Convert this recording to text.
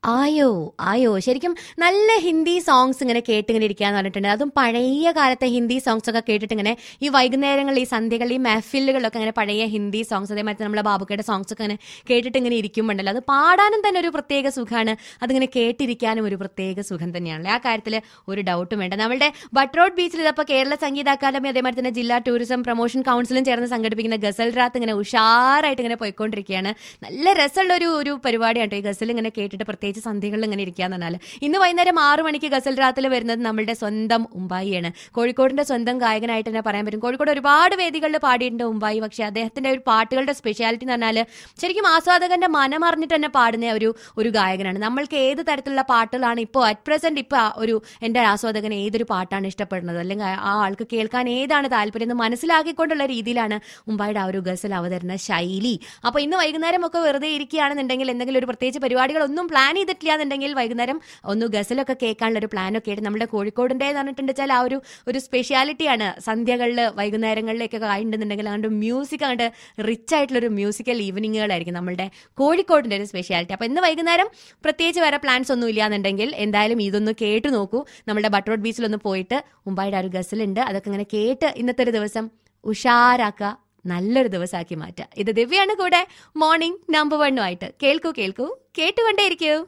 ആയോ ആയോ ശരിക്കും നല്ല ഹിന്ദി സോങ്സ് ഇങ്ങനെ കേട്ട് ഇങ്ങനെ ഇരിക്കാന്ന് പറഞ്ഞിട്ടുണ്ട് അതും പഴയ കാലത്തെ ഹിന്ദി സോങ്സ് ഒക്കെ കേട്ടിട്ട് ഇങ്ങനെ ഈ വൈകുന്നേരങ്ങളിൽ ഈ സന്ധ്യകളിൽ ഈ മെഹഫിലുകളിലൊക്കെ ഇങ്ങനെ പഴയ ഹിന്ദി സോങ്സ് അതേമാതിരി നമ്മളെ ബാബുക്കയുടെ സോങ്സ് ഒക്കെ ഇങ്ങനെ കേട്ടിട്ട് ഇങ്ങനെ ഇരിക്കുമ്പോണ്ടല്ലോ അത് പാടാനും തന്നെ ഒരു പ്രത്യേക സുഖമാണ് അതിങ്ങനെ കേട്ടിരിക്കാനും ഒരു പ്രത്യേക സുഖം തന്നെയാണല്ലോ ആ കാര്യത്തിൽ ഒരു ഡൗട്ടും വേണ്ട നമ്മളുടെ ബട്രോഡ് ബീച്ചിൽ ഇതപ്പോൾ കേരള സംഗീത അക്കാദമി അതേമാതിരി തന്നെ ജില്ലാ ടൂറിസം പ്രൊമോഷൻ കൗൺസിലും ചേർന്ന് സംഘടിപ്പിക്കുന്ന ഗസൽ രാത്ത് ഇങ്ങനെ ഉഷാറായിട്ട് ഇങ്ങനെ പോയിക്കൊണ്ടിരിക്കുകയാണ് നല്ല രസമുള്ള ഒരു ഒരു പരിപാടിയാണ് കേട്ടോ ഈ ഗസൽ ഇങ്ങനെ കേട്ടിട്ട് പ്രത്യേകിച്ച് സന്ധ്യകളിൽ ഇങ്ങനെ ഇരിക്കാന്ന് പറഞ്ഞാൽ ഇന്ന് വൈകുന്നേരം ആറു മണിക്ക് ഗസൽ രാത്തിൽ വരുന്നത് നമ്മളുടെ സ്വന്തം ഉമ്പായിയാണ് കോഴിക്കോടിന്റെ സ്വന്തം ഗായകനായിട്ട് തന്നെ പറയാൻ പറ്റും കോഴിക്കോട് ഒരുപാട് വേദികളിൽ പാടിയിട്ടുണ്ട് ഉമ്പായി പക്ഷെ അദ്ദേഹത്തിന്റെ ഒരു പാട്ടുകളുടെ സ്പെഷ്യാലിറ്റി എന്ന് പറഞ്ഞാൽ ശരിക്കും ആസ്വാദകന്റെ മനമറിഞ്ഞിട്ട് തന്നെ പാടുന്ന ഒരു ഒരു ഗായകനാണ് നമ്മൾക്ക് ഏത് തരത്തിലുള്ള പാട്ടുകളാണ് ഇപ്പോൾ അറ്റ് പ്രസന്റ് ഇപ്പോൾ ഒരു എൻ്റെ ആസ്വാദകന് ഏതൊരു പാട്ടാണ് ഇഷ്ടപ്പെടുന്നത് അല്ലെങ്കിൽ ആ ആൾക്ക് കേൾക്കാൻ ഏതാണ് താല്പര്യം എന്ന് മനസ്സിലാക്കിക്കൊണ്ടുള്ള രീതിയിലാണ് ഉമ്പായുടെ ആ ഒരു ഗസൽ അവതരണ ശൈലി അപ്പോൾ ഇന്ന് വൈകുന്നേരം ഒക്കെ വെറുതെ ഇരിക്കുകയാണെന്നുണ്ടെങ്കിൽ എന്തെങ്കിലും ഒരു പ്രത്യേകിച്ച് പരിപാടികളൊന്നും പ്ലാൻ ചെയ്തിട്ടില്ല എന്നുണ്ടെങ്കിൽ വൈകുന്നേരം ഒന്ന് ഗസലൊക്കെ കേൾക്കാനുള്ള ഒരു പ്ലാനൊക്കെ ആയിട്ട് നമ്മുടെ കോഴിക്കോടിൻ്റെ പറഞ്ഞിട്ടുണ്ട് വെച്ചാൽ ആ ഒരു ഒരു സ്പെഷ്യാലിറ്റിയാണ് സന്ധ്യകളിൽ വൈകുന്നേരങ്ങളിലേക്കൊക്കെ ആയിട്ടുണ്ടെന്നുണ്ടെങ്കിൽ അങ്ങോട്ട് മ്യൂസിക് അങ്ങോട്ട് റിച്ച് ആയിട്ടുള്ള ഒരു മ്യൂസിക്കൽ ഈവനിങ്ങുകളായിരിക്കും നമ്മളുടെ കോഴിക്കോടിൻ്റെ ഒരു സ്പെഷ്യാലിറ്റി അപ്പോൾ ഇന്ന് വൈകുന്നേരം പ്രത്യേകിച്ച് വേറെ പ്ലാൻസ് ഒന്നും ഇല്ല എന്നുണ്ടെങ്കിൽ എന്തായാലും ഇതൊന്ന് കേട്ട് നോക്കൂ നമ്മുടെ ബട്ടറോഡ് ബീച്ചിലൊന്ന് പോയിട്ട് മുമ്പായിട്ട് ആ ഒരു ഗസലുണ്ട് അതൊക്കെ ഇങ്ങനെ കേട്ട് ഇന്നത്തെ ഒരു ദിവസം ഉഷാറാക്കുക നല്ലൊരു ദിവസമാക്കി മാറ്റുക ഇത് ദിവ്യാണ് കൂടെ മോർണിംഗ് നമ്പർ വണ്ണുമായിട്ട് കേൾക്കൂ കേൾക്കൂ കേട്ടുകൊണ്ടേയിരിക്കൂ